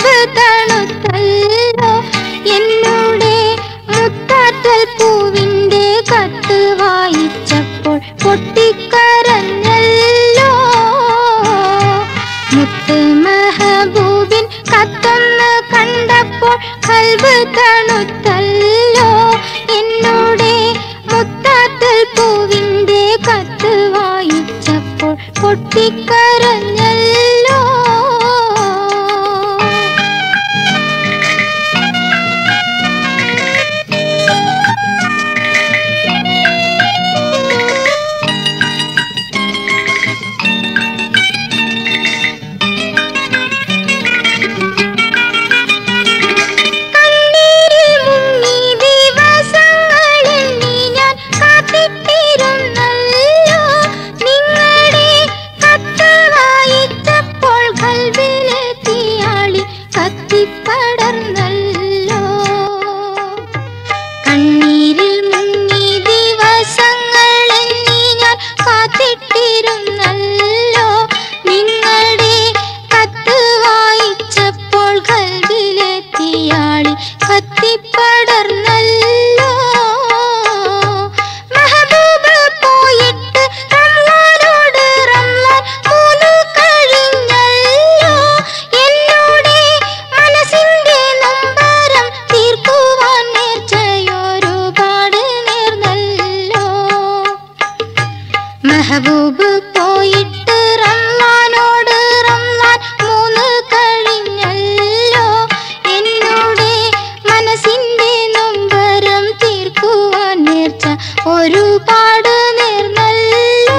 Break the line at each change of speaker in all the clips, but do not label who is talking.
കൽബ് തണുത്തല്ലോ എന്നോടെ മുത്താറ്റൽ പൂവിന്റെ കത്ത് വായിച്ചപ്പോൾ പൊട്ടിക്കരഞ്ഞല്ലോ മുത്ത് മെഹബൂബിൻ കത്തൊന്ന് കണ്ടപ്പോൾ കൽബ് തണുത്തല്ലോ എന്നോടെ മുത്താറ്റൽ പൂവിന്റെ കത്ത് വായിച്ചപ്പോൾ പൊട്ടിക്കരഞ്ഞല്ലോ കണ്ണീരിൽ മുങ്ങി ദിവസങ്ങളെണ്ണി ഞാൻ കാത്തിട്ടിരുന്നല്ലോ നിങ്ങളുടെ കത്ത് വായിച്ചപ്പോൾ കൽവിലെത്തിയാളി കത്തിപ്പടർന്നല്ലോ കണ്ണീരിൽ മുങ്ങി ദിവസങ്ങളെണ്ണി ഞാൻ കാത്തിട്ടിരുന്നല്ലോ നിങ്ങളുടെ കത്ത് വായിച്ചപ്പോൾ കൽവിലെത്തിയാളി കത്തിപ്പടർന്നല്ലോ മെഹബൂബ് പോയിട്ട് റംലാനോട് റംലാൻ മൂന്ന് കഴിഞ്ഞല്ലോ എന്നോടെ മനസ്സിന്റെ നൊമ്പരം തീർക്കുവാൻ നേർച്ചയൊരുപാട് നേർന്നല്ലോ മെഹബൂബ് പോയിട്ട് റംലാനോട് റംലാൻ മൂന്ന് കഴിഞ്ഞല്ലോ എന്നോടെ മനസ്സിന്റെ നൊമ്പരം തീർക്കുവാൻ നേർച്ച ഒരുപാട് നേർന്നല്ലോ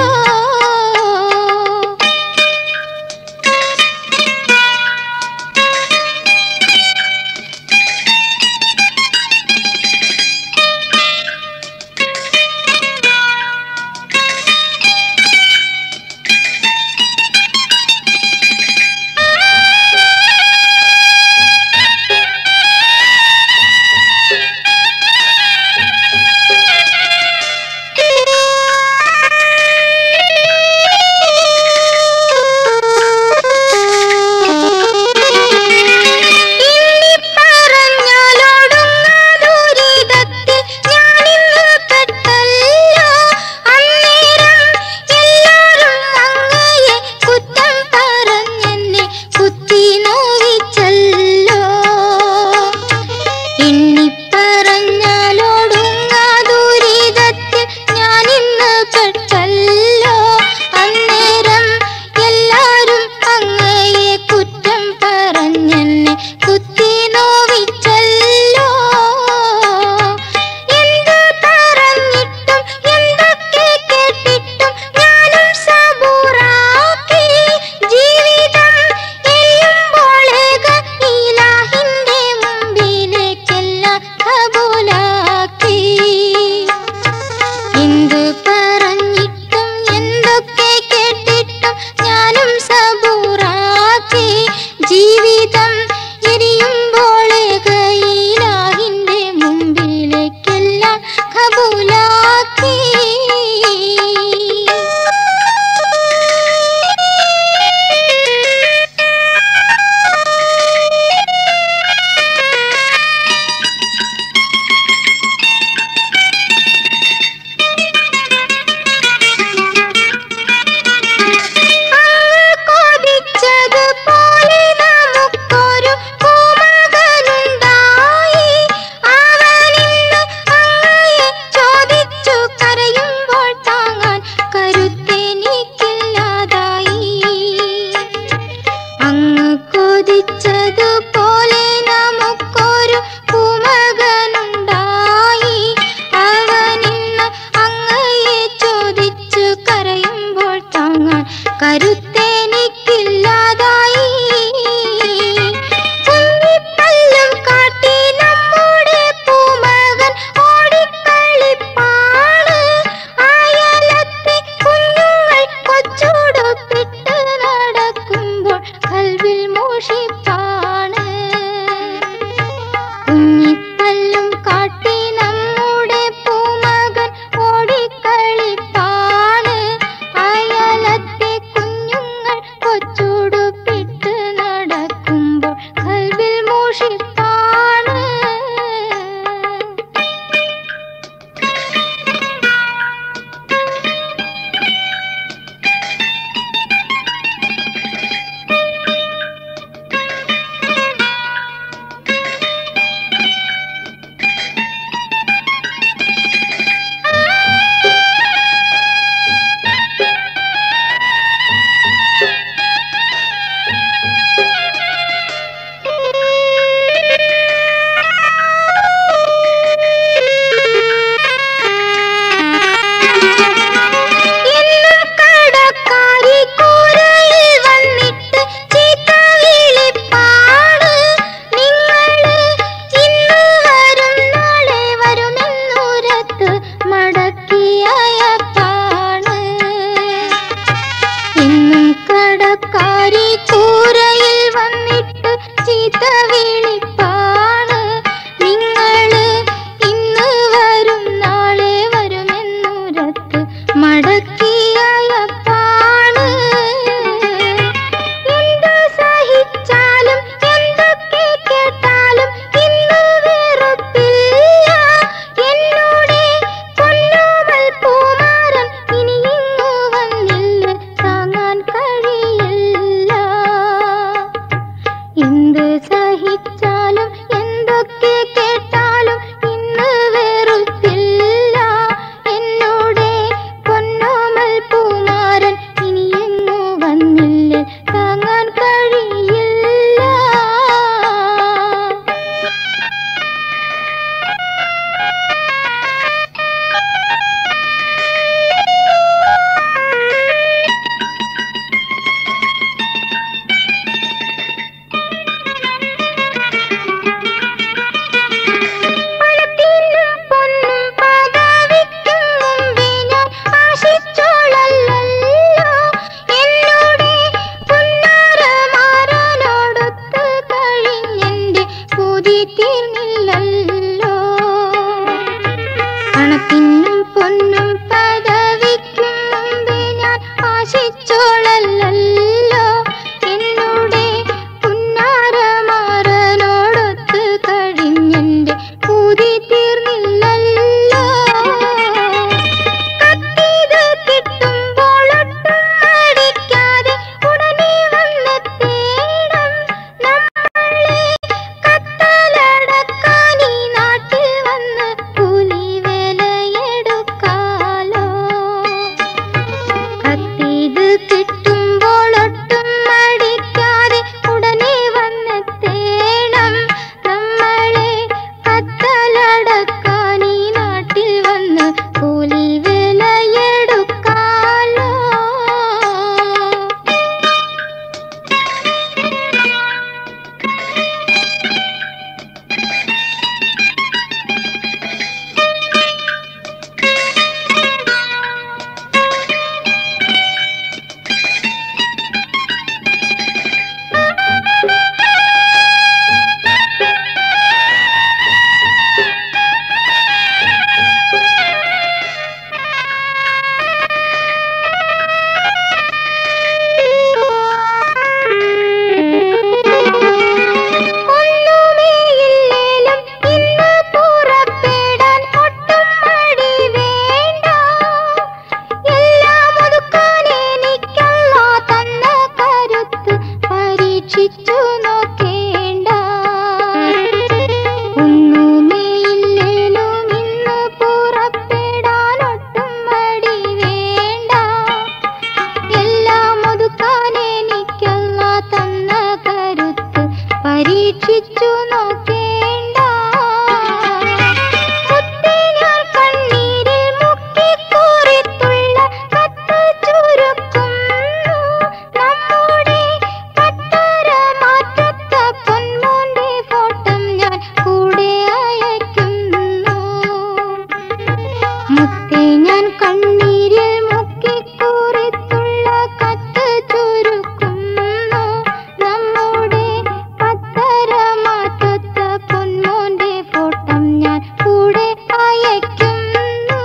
ഞാൻ കണ്ണീരിൽ മുക്കിക്കുറിത്തുള്ള കത്ത് ചുരുക്കുന്നു നമ്മുടെ പത്തരമാറ്റത്ത പൊന്മോന്റെ ഫോട്ടം ഞാൻ കൂടെ അയക്കുന്നു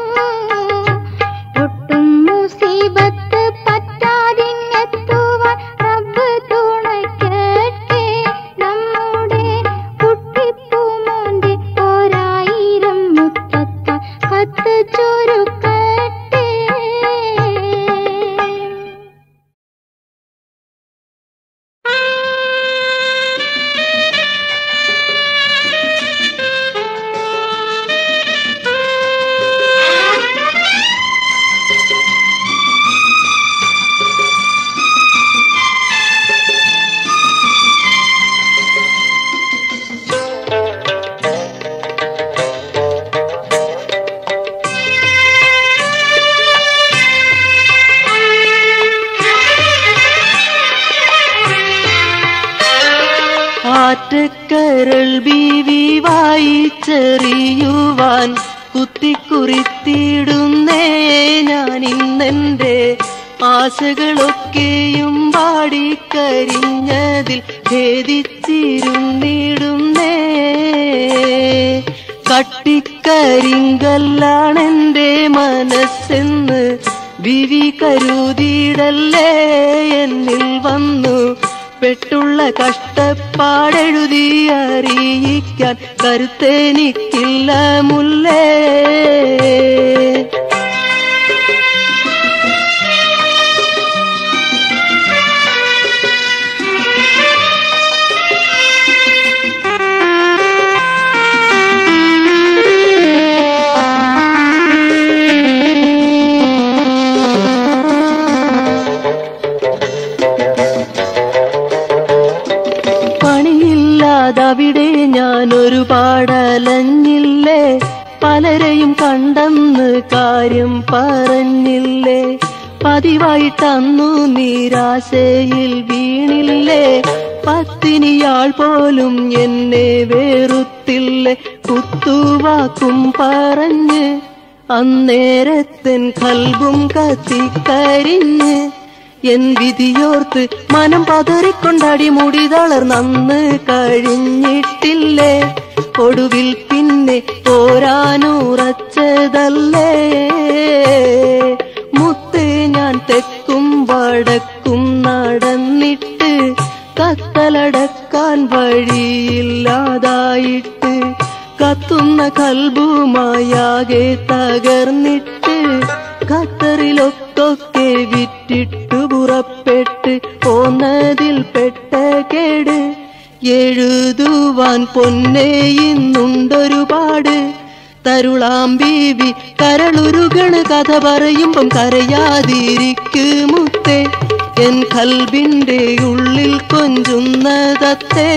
ഒട്ടും മുസീബത്ത് പറ്റാതിങ്ങെത്തുവാൻ റബ്ബ് തുണയ്ക്കട്ടെ നമ്മുടെ കുട്ടിപ്പൂമോന്റെ ഓരായിരം മുത്തത്ത കത്ത് ചുരുക്കട്ടെ
ആറ്റക്കരൾ ബീവി വായിച്ചെറിയുവാൻ കുത്തിക്കുറിത്തിടുന്നേ ഞാൻ ഇന്നെന്റെ ആശകളൊക്കെയും പാടിക്കരിഞ്ഞതിൽ ഭേദിച്ചിരുന്നിടുന്നേ കട്ടിക്കരിങ്കല്ലാണെന്റെ മനസ്സെന്ന് വിവി കരുതിയിടല്ലേ എന്നിൽ വന്നു പെട്ടുള്ള കഷ്ടപ്പാടെഴുതി അറിയിക്കാൻ കരുത്തെനിക്കില്ല മുല്ലേ പണിയില്ലാതവിടെ ഞാൻ ഒരുപാടലഞ്ഞില്ലേ പലരെയും കണ്ടെന്ന് കാര്യം പറഞ്ഞില്ലേ പതിവായിട്ടന്നു നിരാശയിൽ വീണില്ലേ പത്തിനിയാൾ പോലും എന്നെ വേറുത്തില്ലേ കുത്തുവാക്കും പറഞ്ഞ് അന്നേരത്തൻ കൽബും കത്തിക്കരിഞ്ഞ് എൻ വിധിയോർത്ത് മനം പതറിക്കൊണ്ടടി മുടി തളർന്നന്ന് കഴിഞ്ഞിട്ടില്ലേ ഒടുവിൽ പിന്നെ പോരാനുറച്ചതല്ലേ മുത്ത് ഞാൻ തെക്കും വടക്കും നടന്നിട്ട് കത്തലടക്കാൻ വഴിയില്ലാതായിട്ട് കത്തുന്ന കൽബുമായാകെ തകർന്നിട്ട് ഖത്തറിലൊക്കെ വിറ്റിട്ടു പുറപ്പെട്ട് പോന്നതിൽ പെട്ട കേട് എഴുതുവാൻ പൊന്നെ ഇന്നുണ്ടൊരുപാട് തരുളാം ബീവി കരളുരുകണ് കഥ പറയുമ്പം കരയാതിരിക്കുമുത്തേ എൻ കൽബിന്റെ ഉള്ളിൽ കൊഞ്ചുന്നതത്തേ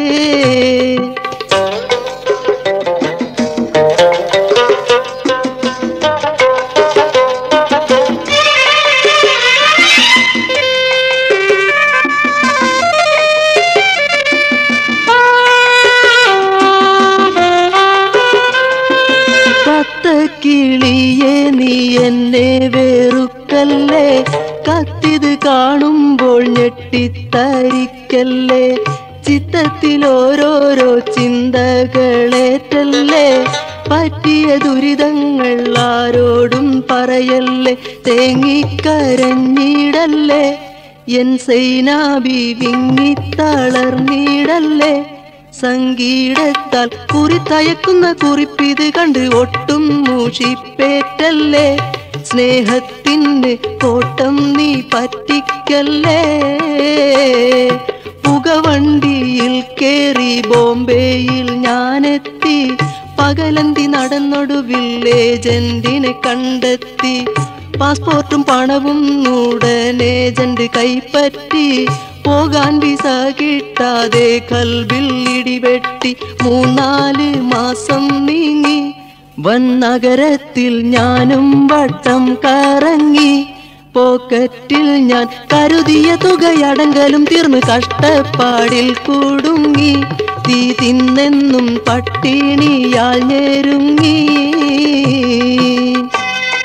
കത്ത കിളിയെ നീ എന്നെ വെറുക്കല്ലേ കത്തിത് കാണുമ്പോൾ ഞെട്ടിത്തരിക്കല്ലേ ചിത്തത്തിൽ ഓരോരോ ചിന്തകളേറ്റല്ലേ പറ്റിയ ദുരിതങ്ങൾ ആരോടും പറയല്ലേ തേങ്ങിക്കരഞ്ഞിടല്ലേ എൻ സൈനാബി വിങ്ങിത്തളർന്നിടല്ലേ സംഗീടത്താൽ കുറിത്തയക്കുന്ന കുറിപ്പിത് കണ്ട് ഒട്ടും മൂഷിപ്പേറ്റല്ലേ സ്നേഹത്തിന്റെ കോട്ടം നീ പറ്റിക്കല്ലേ പുകവണ്ടിയിൽ കേറി ബോംബെയിൽ ഞാനെത്തി പകലന്തി നടന്നൊടുവിൽ ഏജന്റിനെ കണ്ടെത്തി പാസ്പോർട്ടും പണവും ഉടൻ ഏജന്റ് കൈപ്പറ്റി പോകാൻ വിസ കിട്ടാതെ കൽബിൽ ഇടിവെട്ടി മൂന്നാല് മാസം നീങ്ങി വൻ നഗരത്തിൽ ഞാനും വട്ടം കറങ്ങി പോക്കറ്റിൽ ഞാൻ കരുതിയ തുകയടങ്കലും തീർന്ന് കഷ്ടപ്പാടിൽ കുടുങ്ങി തീ തിന്നെന്നും പട്ടിണിയാൽ ഞെരുങ്ങി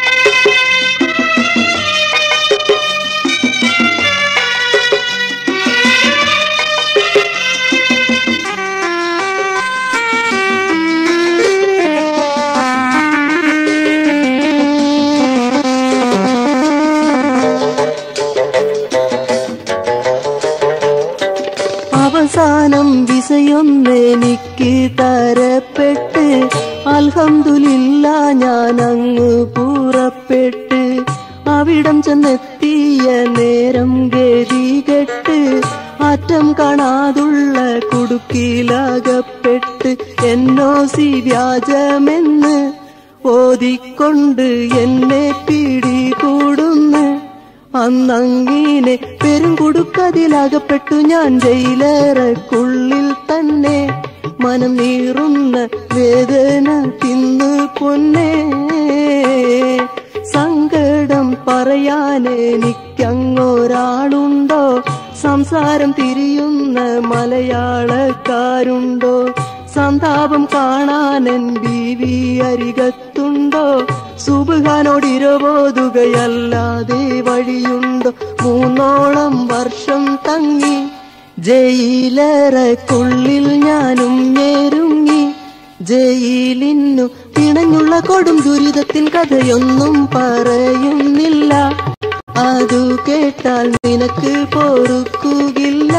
ഞാൻ അങ്ങ് പുറപ്പെട്ട് അവിടം ചെന്നെത്തിയ നേരം ഗതികെട്ട് അറ്റം കാണാതുള്ള കുടുക്കിലകപ്പെട്ട് എന്നോ സി വ്യാജമെന്ന് ഓതിക്കൊണ്ട് എന്നെ പിടികൂടുന്നു അന്നങ്ങിനെ പെരുങ്കുടുക്കതിലകപ്പെട്ടു ഞാൻ ജയിലേറക്കുള്ളിൽ തന്നെ മനം നീറുന്ന വേദന തിന്ന് പൊന്നേ സങ്കടം പറയാൻ എനിക്കങ്ങൊരാളുണ്ടോ സംസാരം തിരിയുന്ന മലയാളക്കാരുണ്ടോ സന്താപം കാണാനൻ ബീവി അരികത്തുണ്ടോ സുബുഹാനോടിരവോതുകയല്ലാതെ വഴിയുണ്ടോ മൂന്നോളം വർഷം തങ്ങി ജയിലേറക്കുള്ളിൽ ഞാനും ഞെരുങ്ങി ജയിലിന്നു പിണഞ്ഞുള്ള കൊടും ദുരിതത്തിൻ കഥയൊന്നും പറയുന്നില്ല അതു കേട്ടാൽ നിനക്ക് പൊറുക്കുകില്ല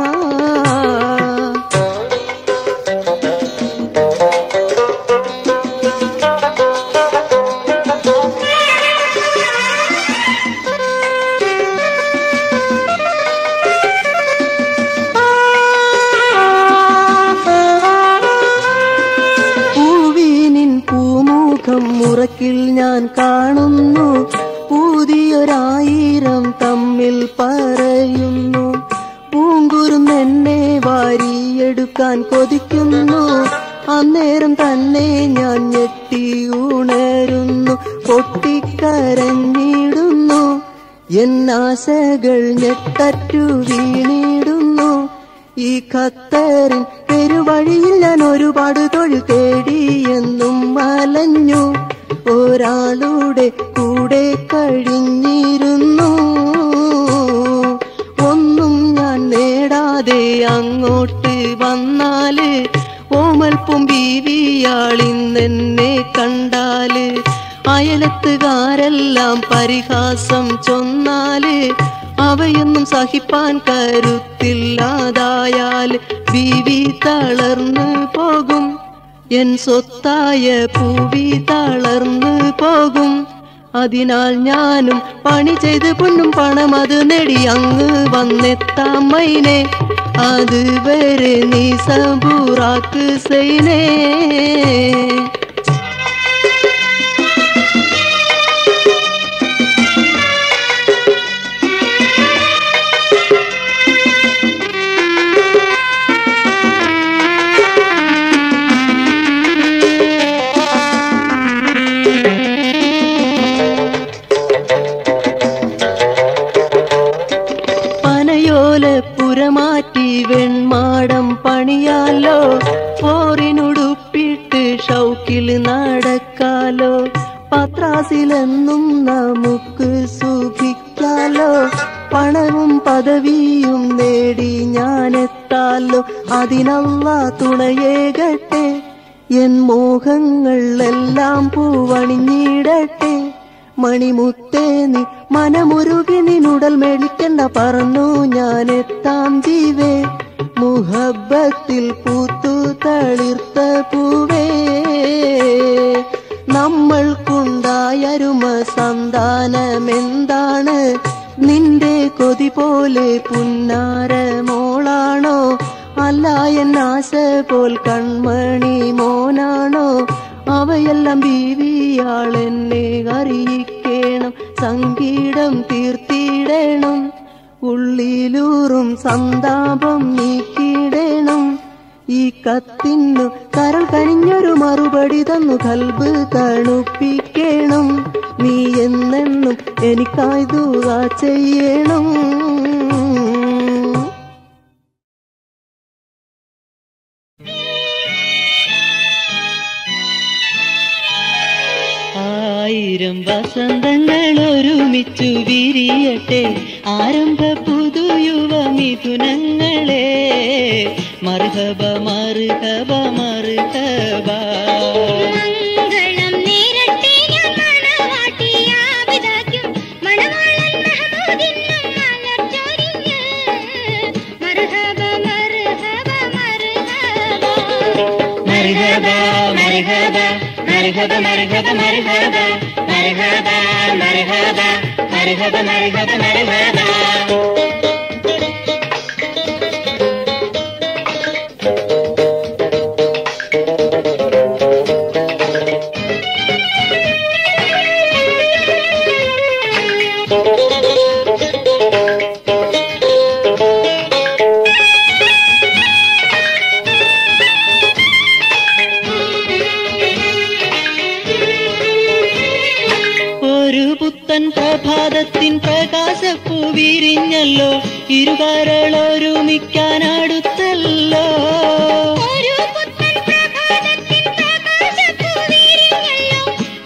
പൂവീനിൻ പൂമുഖം മുറക്കിൽ ഞാൻ കാണുന്നു പുതിയൊരായിരം തമ്മിൽ പറയുന്നു പൂങ്കുരുന്നെന്നെ വാരിയെടുക്കാൻ കൊതിക്കുന്നു അന്നേരം തന്നെ ഞാൻ ഞെട്ടി ഉണരുന്നു പൊട്ടിക്കരഞ്ഞിടുന്നു എന്നാശകൾ ഞെട്ടറ്റു വീണിടുന്നു ഈ ഖത്തറിൻ പെരുവഴിയിൽ ഞാൻ ഒരുപാട് തൊഴിൽ തേടി എന്നും അലഞ്ഞു ഒരാളുടെ കൂടെ കഴിഞ്ഞിരുന്നു ഒന്നും ഞാൻ നേടാതെ അങ്ങോട്ട് വന്നാല് ഓമൽപ്പും ബീവിയാളിന്നെന്നെ കണ്ടാല് അയലത്തുകാരെല്ലാം പരിഹാസം ചൊന്നാല് അവയൊന്നും സഹിപ്പാൻ കരുത്തില്ലാതായാൽ ബീവി തളർന്നു പോകും എൻ സ്വത്തായ പൂവി തളർന്നു പോകും അതിനാൽ ഞാനും പണി ചെയ്ത് പൊന്നും പണം അത് നേടി അങ്ങ് വന്നെത്താം മൈനെ അതുവരെ നീ സബൂറാക്ക് സൈനേ പനയോല പുരമാറ്റി വെൺമാടം പണിയാലോ പോറിനുടുപ്പിട്ട് ഷൗക്കിൽ നടക്കാലോ പത്രാസിലെന്നും നമുക്ക് സുഖിക്കാലോ പണവും പദവിയും നേടി ഞാനെത്താലോ അതിനല്ല തുണയേകട്ടെ എൻ മോഹങ്ങൾ എല്ലാം പൂവണിഞ്ഞിടട്ടെ മണിമുത്തേ നീ മനമുരുകി നിന്നുടൽ മേടിക്കണ്ട പറന്നു ഞാൻ എത്താം ജീവേ മുഹബത്തിൽ പൂത്തു തളിർത്ത പൂവേ നമ്മൾക്കുണ്ടായരുമ സന്താനമെന്താണ് നിന്റെ കൊതി പോലെ പുന്നാര മോളാണോ അല്ല എന്നാശ പോൽ കൺമണി മോനാണോ അവയെല്ലാം ബീവിയാളെന്നെ അറിയിക്കണം സംഗീതം തീർത്തിടണം ഉള്ളിലൂറും സന്താപം നീക്കിടണം ഈ കത്തിനു കരൾ കനിഞ്ഞൊരു മറുപടി തന്നു കൽബ് തണുപ്പിക്കണം നീ എന്നെന്നും എനിക്കായി ദൂത ചെയ്യണം ആയിരം വസന്തങ്ങൾ ഒരുമിച്ചു വിരിയട്ടെ ആരംഭ പുതുയുവ മിഥുനങ്ങളെ മർഹബ മർഹബ മർഹബ
മംഗളം നേരട്ടെ ഞാൻ മണവാട്ടിയാവിതാക്കും മണവാളൻ മഹമൂദിനും മലർച്ചൊരിഞ്ഞ് മർഹബ മർഹബ മർഹബ
മർഹബ മർഹബ മർഹബ മർഹബ മർഹബ മർഹബ മർഹബ മർഹബ മർഹബ മർഹബ ഒരു പുത്തൻ പ്രഭാതത്തിൻ പ്രകാശപ്പൂ വിരിഞ്ഞല്ലോ ഇരുകരളൊരുമിക്കാനടുത്തല്ലോ
ഒരു പുത്തൻ പ്രഭാതത്തിൻ പ്രകാശപ്പൂ വിരിഞ്ഞല്ലോ,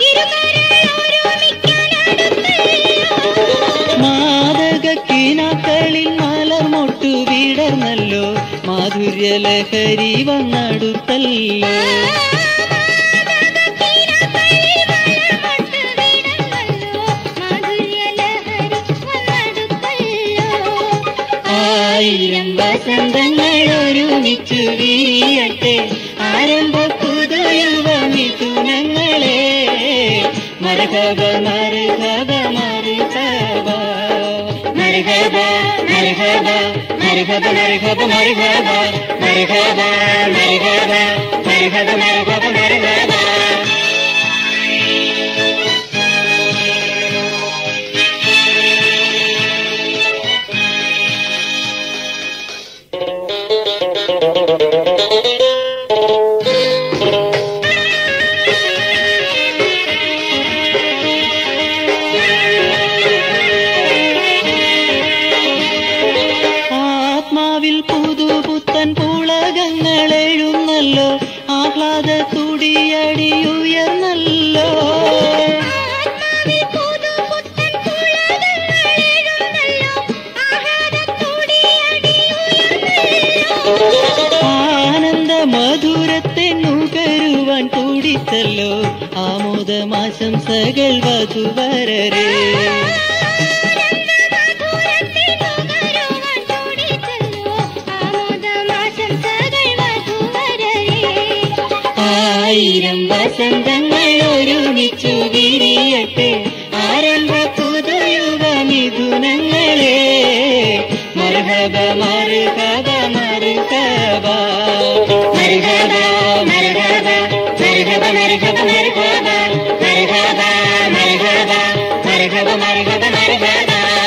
ഇരുകരളൊരുമിക്കാനടുത്തല്ലോ.
മാതകക്കിനാക്കളിൽ മലർമൊട്ടു വിടർന്നല്ലോ മാധുര്യലഹരി വന്നടുത്തല്ലോ ആയിരം വസന്തങ്ങൾ ഒരുമിച്ചു വീയട്ടെ ആരംഭ പുതുയുവ മിഥുനങ്ങളെ മർഹബ മർഹബ മർഹബ മർഹബ മർഹബ മർഹബ മർഹബ മർഹബ മർഹബ മർഹബ മർഹബ മർഹബ മർഹബ ആത്മാവിൽ പുതുപുത്തൻ പുളകങ്ങൾ എഴുന്നല്ലോ ആഹ്ലാദ തുടിയടിയുയർന്നല്ലോ ആനന്ദ മധുരത്തെ നുകരുവാൻ തുടിച്ചല്ലോ ആമോദമാശംസകൾ വധുവരരെ ആയിരം വസന്തങ്ങൾ ഒരുമിച്ചു വിരിയട്ടെ ആരംഭ പുതുയുഗ മിഥുനങ്ങളെ മർഹബ മർഹബ മർഹബ മർഹബ മർഹബ മർഹബ മർഹബ മർഹബ മർഹബ മർഹബ മർഹബ മർഹബ മർഹബ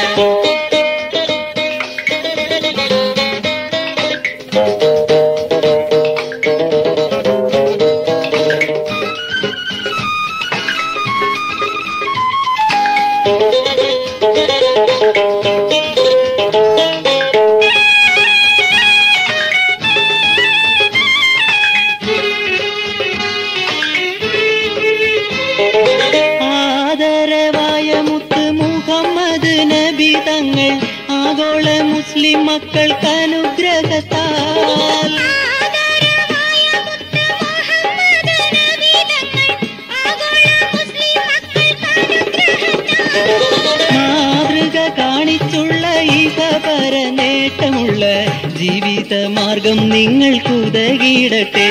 ആദരവായ മുത്ത് മുഹമ്മദ് നബി തങ്ങൾ ആഗോള മുസ്ലിം മക്കൾക്ക് അനുഗ്രഹത്താൽ മാതൃക കാണിച്ചുള്ള ഇഹപര നേട്ടമുള്ള ജീവിത മാർഗം നിങ്ങൾക്കുതകിടട്ടെ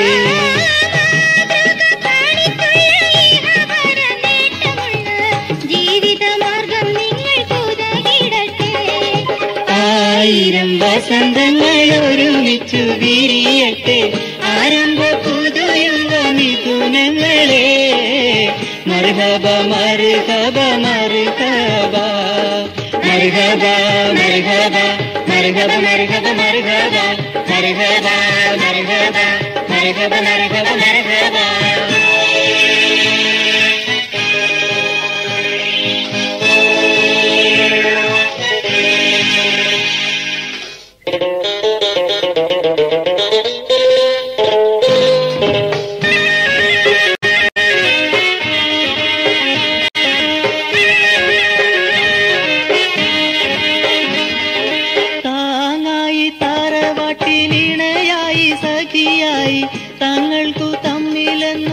ജീവിതമാർഗം നിങ്ങൾക്കുതകിടട്ടെ
ആയിരം വസന്തങ്ങൾ ഒരുമിച്ചു വിരിയട്ടെ ആരംഭ പുതുയുഗ മിഥുനങ്ങളെ മർഹബ മർഹബ മർഹബ മർഹബ മർഹബ മർഹബ മർഹബ മർഹബ മർഹബ മർഹബ മർഹബ മർഹബ മർഹബ താങ്ങായി തറവാട്ടിലിണയായി സഖിയായി തങ്ങൾക്കു തമ്മിലെന്നു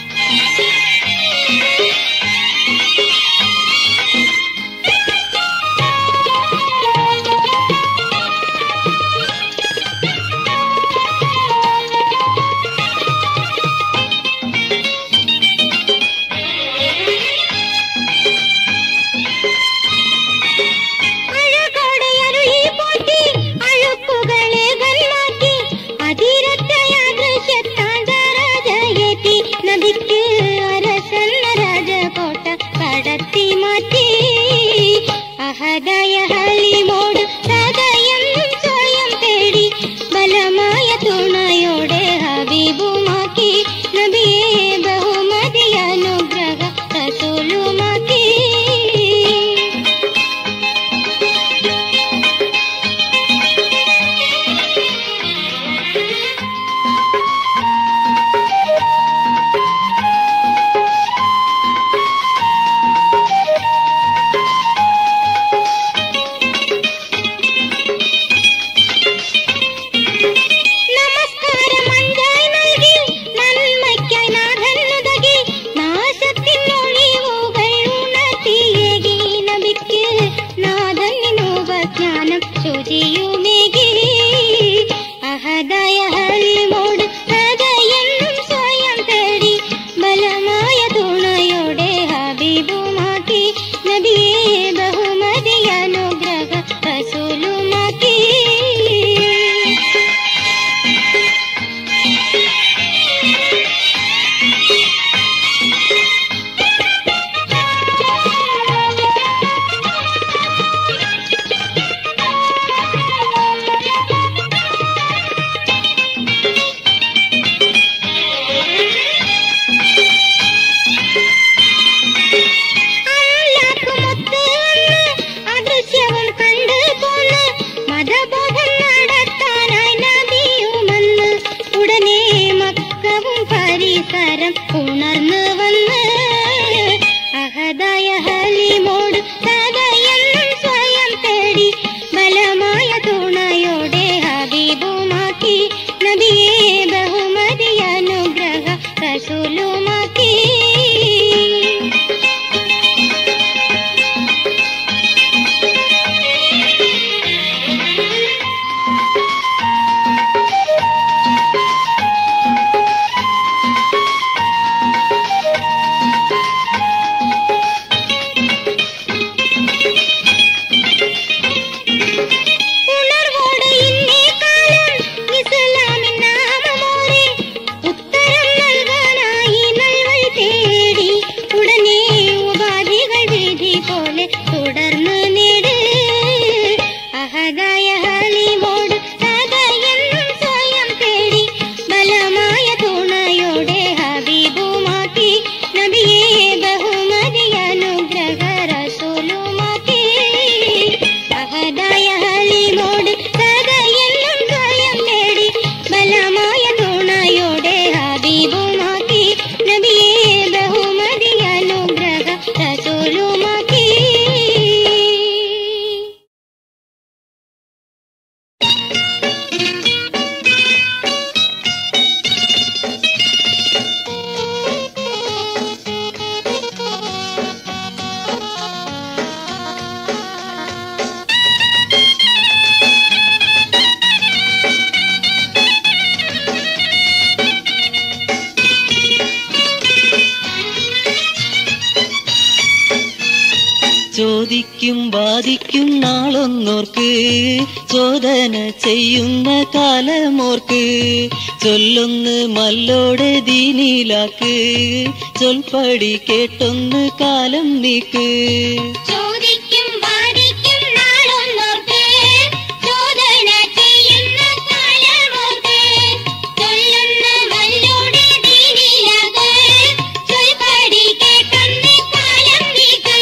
ചോദിക്കും വാദിക്കും നാളൊന്നോർക്ക് ചോദന ചെയ്യുന്ന കാലമോർക്ക് ചൊല്ലൊന്ന് മല്ലോടെ ദീനിലാക്ക് ചൊൽപ്പടി കേട്ടൊന്ന് കാലം നീക്ക്
ചോദിക്കും വാദിക്കും നാളൊന്നോർക്ക് ചോദന ചെയ്യുന്ന കാലമോർക്ക് ചൊല്ലുന്ന മല്ലോടെ ദീനിലാക്ക് ചൊൽപ്പടി കേട്ടൊന്ന് കാലം നീക്ക്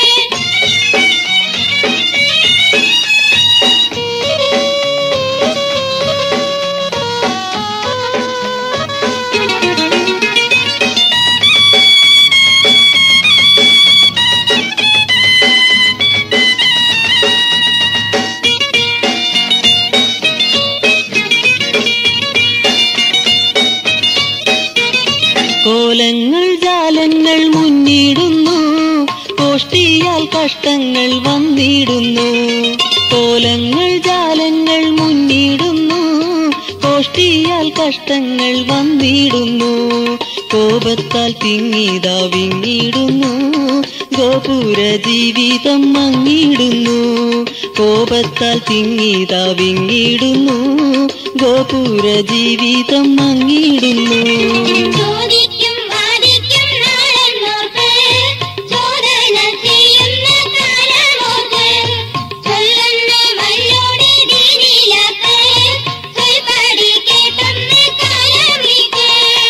കോലങ്ങൾ ജാലങ്ങൾ മുന്നിടുന്നു കോഷ്ടിയാൽ കഷ്ടങ്ങൾ വന്നിടുന്നു കോലങ്ങൾ ജാലങ്ങൾ മുന്നിടുന്നു കോഷ്ടിയാൽ കഷ്ടങ്ങൾ വന്നിടുന്നു കോപത്താൽ തിങ്ങിതാ വിങ്ങിടുന്നു ഗോപുര ജീവിതം മങ്ങിടുന്നു കോപത്താൽ തിങ്ങിതാ വിങ്ങിടുന്നു ഗോപുര ജീവിതം മങ്ങിടുന്നു
ചോദിക്കും വാദിക്കും നാളെന്നോർക്ക് ചോദന ചെയ്യുന്ന കാലമോർക്ക് ചൊല്ലുന്ന മല്ലോടെ ദീനിലാക്ക് ചൊൽപ്പടി കേട്ടൊന്ന് കാലം നീക്ക്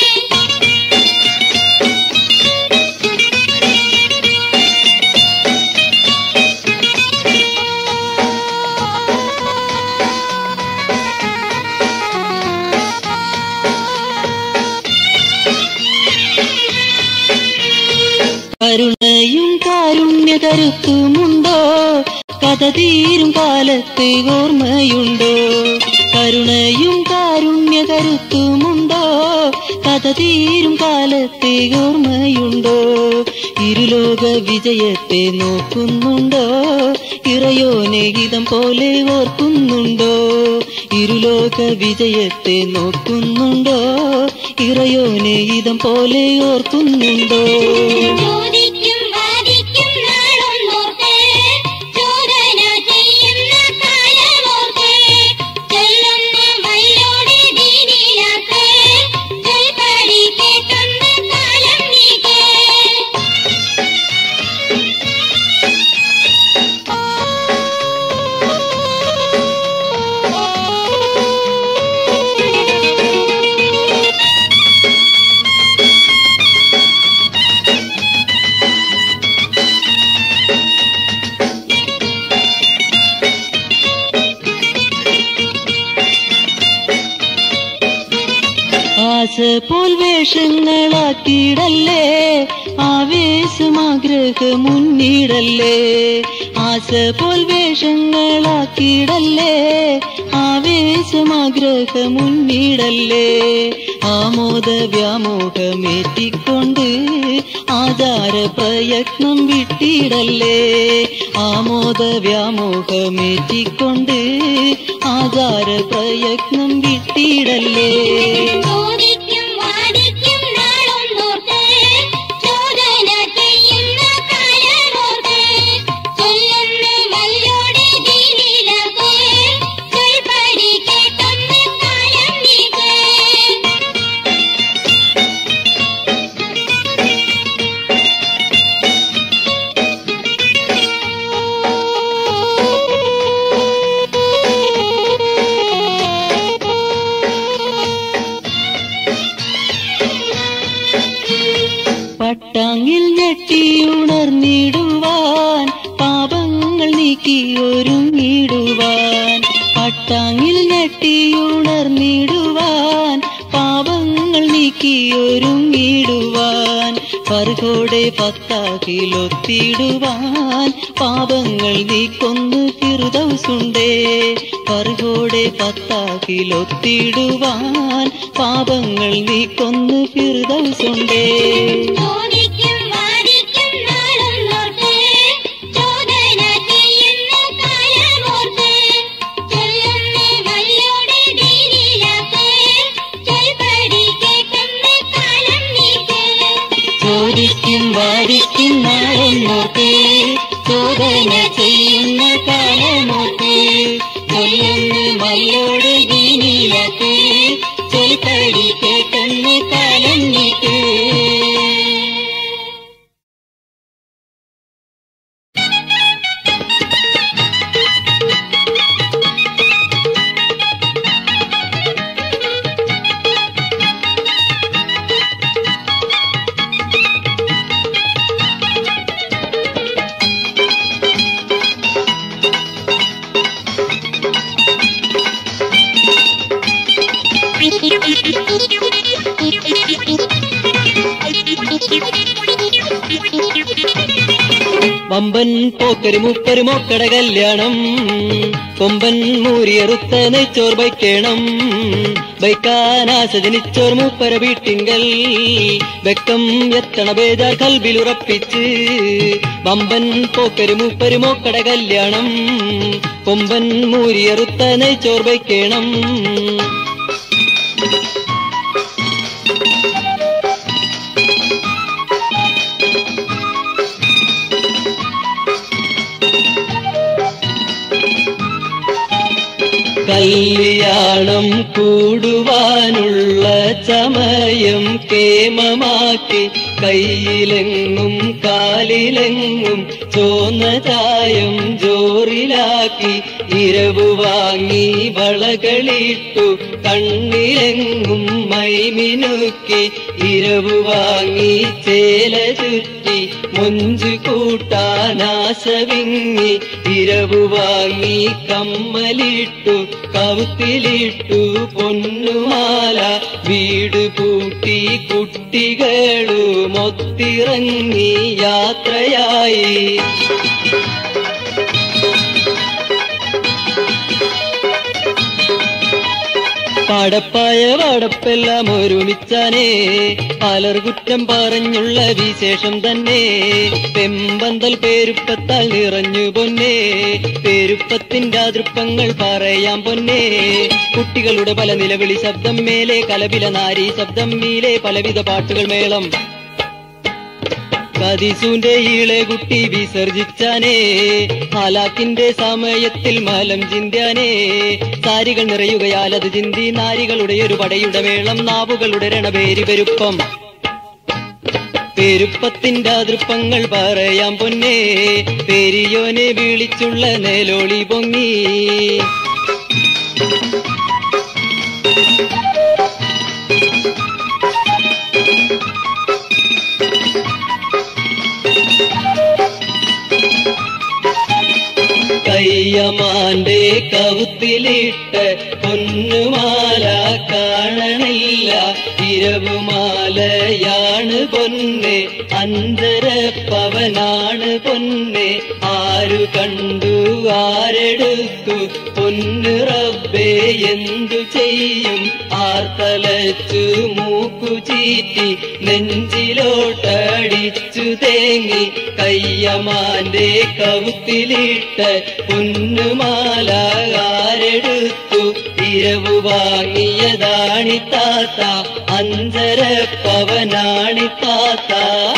കരുണയും കാരുണ്യ കരുത്തുമുണ്ടോ കഥ തീരും കാലത്ത് ഓർമ്മയുണ്ടോ കരുണയും കാരുണ്യ കരുത്തുമുണ്ടോ കഥ തീരും കാലത്ത് ഓർമ്മയുണ്ടോ ഇരുലോക വിജയത്തെ നോക്കുന്നുണ്ടോ ഇറയോനെ ഗീതം പോലെ ഓർക്കുന്നുണ്ടോ ഇരുലോക വിജയത്തെ നോക്കുന്നുണ്ടോ ഇറയോനെ ഗീതം പോലെ ഓർക്കുന്നുണ്ടോ
ചോദിക്കും വാദിക്കും നാളൊന്നോർക്ക് ചോദന ചെയ്യുന്ന കാലമോർക്ക് ചൊല്ലുന്ന മല്ലോടെ ദീനിലാക്ക് ചൊൽപ്പടി കേട്ടൊന്ന് കാലം നീക്ക്
ആശ പോൽ വേഷങ്ങളാക്കിയിടല്ലേ ആവേശമാഗ്രഹ മുന്നിടല്ലേ ആശ പോൽ വേഷങ്ങളാക്കിയിടല്ലേ ആവേശമാഗ്രഹ മുന്നിടല്ലേ ആമോദ വ്യാമോഹമേറ്റിക്കൊണ്ട് ആചാര പ്രയത്നം വിട്ടിടല്ലേ ആമോദ വ്യാമോഹമേറ്റിക്കൊണ്ട് ആചാര പ്രയത്നം വിട്ടിടല്ലേ
ചോദിക്കും വാദിക്കും നാളൊന്നോർക്ക് ചോദന ചെയ്യുന്ന കാലമോർക്ക് ചൊല്ലുന്ന മല്ലോടെ ദീനിലാക്ക് ചൊൽപ്പടി കേട്ടൊന്ന് കാലം നീക്ക്
പട്ടാങ്ങിൽ ഞെട്ടിയുണർന്നിടുവാൻ പാപങ്ങൾ നീക്കി ഒരുങ്ങിടുവാൻ പട്ടാങ്ങിൽ ഞെട്ടിയുണർന്നിടുവാൻ പാപങ്ങൾ നീക്കി ഒരുങ്ങിടുവാൻ പറുകോടെ പത്താക്കിലൊത്തിടുവാൻ പാപങ്ങൾ നീക്കൊന്ന് ഫിറുദൗസുണ്ടേ പറുകോടെ പത്താക്കിലൊത്തിടുവാൻ പാപങ്ങൾ നീക്കൊന്ന് ഫിറുദൗസുണ്ടേ
ചോദിക്കും വാദിക്കും നാളൊന്നോർക്ക് ചോദന ചെയ്യുന്ന കാലമോർക്ക് ചൊല്ലുന്ന മല്ലോടെ ദീനിലാക്ക് ചൊൽപ്പടി കേട്ടൊന്ന് കാലം നീക്ക്
ചോദിക്കും വാദിക്കും നാളൊന്നോർത്ത് ചോദന ചെയ്യുന്ന കാലമോട്ട് ചൊല്ലുന്നു മല്ലോട് ദീനിലത്ത് ചൊൽപ്പടി കേട്ടെന്ന് കലഞ്ഞിട്ട് വമ്പൻ പോക്കര് മുപ്പര് മോക്കട കല്യാണം കൊമ്പൻ മൂരിയറുത്ത നെച്ചോർ ബൈക്കേണം ബൈക്കാനാശ ജനിച്ചോർ മൂപ്പര വീട്ടിങ്കൽ വെക്കം എത്തണ ബേജാർ കൽബിലുറപ്പിച്ച് വമ്പൻ പോക്കര് മുപ്പര് മോക്കട കല്യാണം കൊമ്പൻ മൂരിയറുത്ത നെച്ചോർ ബൈക്കേണം കല്യാണം കൂടുവാനുള്ള ചമയം കേമമാക്കി കയ്യിലെങ്ങും കാലിലെങ്ങും ചോന്ന ചായം ജോറിലാക്കി ഇരവു വാങ്ങി വളകളിട്ടു കണ്ണിലെങ്ങും മൈമിനുക്കി ഇരവു വാങ്ങി ചേല ചുറ്റി മുഞ്ചു കൂട്ടാനാശവിങ്ങി ഇരവു വാങ്ങി കമ്മലിട്ടു കവുത്തിലിട്ടു പൊന്നുമാല വീട് പൂട്ടി കുട്ടികളുമൊത്തിറങ്ങി യാത്രയായി പടപ്പായ വടപ്പെല്ലാം ഒരുമിച്ചാനേ പലർ കുറ്റം പറഞ്ഞുള്ള വിശേഷം തന്നെ പെമ്പന്തൽ പേരുപ്പത്താൽ നിറഞ്ഞു പൊന്നേ പേരുപ്പത്തിന്റെ അതൃപ്പങ്ങൾ പറയാം പൊന്നേ കുട്ടികളുടെ പല നിലവിളി ശബ്ദം മേലെ കലപില നാരി ശബ്ദം മീലെ പലവിധ പാട്ടുകൾ മേളം കതിസൂന്റെ ഈളെ കുട്ടി വിസർജിച്ചാനേ ഹാലാക്കിന്റെ സമയത്തിൽ മലം ചിന്താനേ സാരികൾ നിറയുകയാൽ അത് ചിന്തി നാരികളുടെ ഒരു പടയുടെ മേളം നാവുകളുടെ രണപേരി പെരുപ്പം പെരുപ്പത്തിന്റെ അതൃപ്പങ്ങൾ പറയാം പൊന്നേ പെരിയോനെ വിളിച്ചുള്ള നേലോളി പൊങ്ങി കയ്യമാന്റെ കവുത്തിലിട്ട് പൊന്നുമാല കാണണില്ല ഇരവുമാലയാണ് പൊന്നെ അന്തര പവനാണ് പൊന്നെ ആരു കണ്ടു ആരെടുത്തു പൊന്നു റബ്ബേ എന്തു ചെയ്യും ആർത്തലച്ചു മൂക്കു ചീറ്റി നെഞ്ചിലോട്ടടിച്ചു തേങ്ങി കയ്യമാന്റെ കവുത്തിലിട്ട് പൊന്നുമാല ആരെടുത്തു ഇരവു വാങ്ങിയതാണി താത്ത അഞ്ചര പവനാണി താത്ത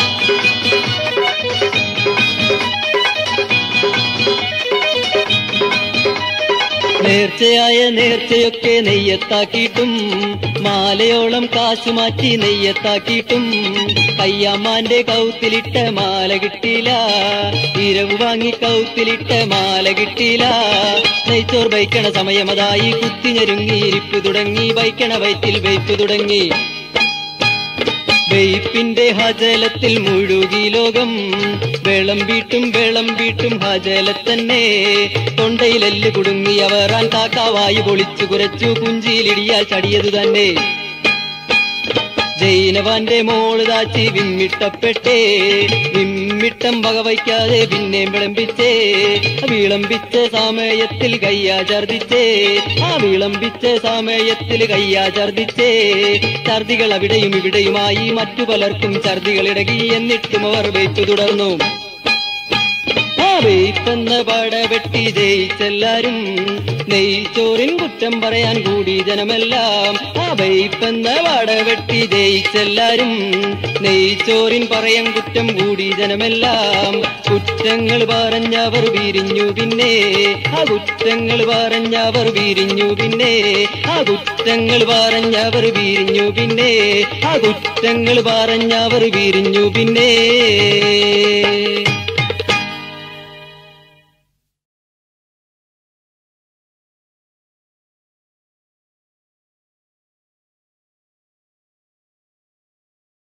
നേർച്ചയായ നേർച്ചയൊക്കെ നെയ്യത്താക്കിയിട്ടും മാലയോളം കാശു മാറ്റി നെയ്യത്താക്കിയിട്ടും കയ്യമ്മാന്റെ കൗത്തിലിട്ട മാല കിട്ടിയില്ല ഇരവ് വാങ്ങി കൗത്തിലിട്ട മാല കിട്ടിയില്ല നെയ്ച്ചോർ വയ്ക്കണ സമയമതായി കുത്തിഞ്ഞെരുങ്ങി ഇരിപ്പ് തുടങ്ങി വയ്ക്കണ വയറ്റിൽ വെയ്പ്പ് തുടങ്ങി വെയ്പ്പിന്റെ ഹജലത്തിൽ മുഴുകി ലോകം വെള്ളം വീട്ടും വെള്ളം വീട്ടും ഹജലത്തന്നെ തൊണ്ടയിലെല്ല് കുടുങ്ങി അവറാൻ കാക്കാവായു പൊളിച്ചു കുരച്ചു കുഞ്ചിയിലിടിയാൽ ചടിയതു തന്നെ ജൈനവാന്റെ മോള് താച്ചി വിമ്മിട്ടപ്പെട്ടേ വിമ്മിട്ടം വകവയ്ക്കാതെ പിന്നെയും വിളമ്പിച്ചേ വിളമ്പിച്ച സമയത്തിൽ കയ്യാ ഛർദിച്ചേ ആ വിളമ്പിച്ച സമയത്തിൽ കയ്യാ ഛർദിച്ചേ ഛർദികൾ അവിടെയും ഇവിടെയുമായി മറ്റു പലർക്കും ഛർദികൾ ഇടകി എന്നിട്ടും അവർ വെച്ചു തുടർന്നു ആ വെയ്പ്പെന്ന പടവെട്ടി ജയിച്ചെല്ലാരും നെയ്ച്ചോറിൻ കുറ്റം പറയാൻ കൂടി ജനമെല്ലാം ആ വെയ്പ്പെന്ന പടവെട്ടി ജയിച്ചെല്ലാരും നെയ്ച്ചോറിൻ പറയാൻ കുറ്റം കൂടി ജനമെല്ലാം കുറ്റങ്ങൾ പറഞ്ഞവർ പിരിഞ്ഞു പിന്നെ ആ കുറ്റങ്ങൾ പറഞ്ഞവർ പിരിഞ്ഞു പിന്നെ ആ കുറ്റങ്ങൾ പറഞ്ഞവർ പിരിഞ്ഞു പിന്നെ ആ കുറ്റങ്ങൾ പറഞ്ഞവർ പിരിഞ്ഞു പിന്നെ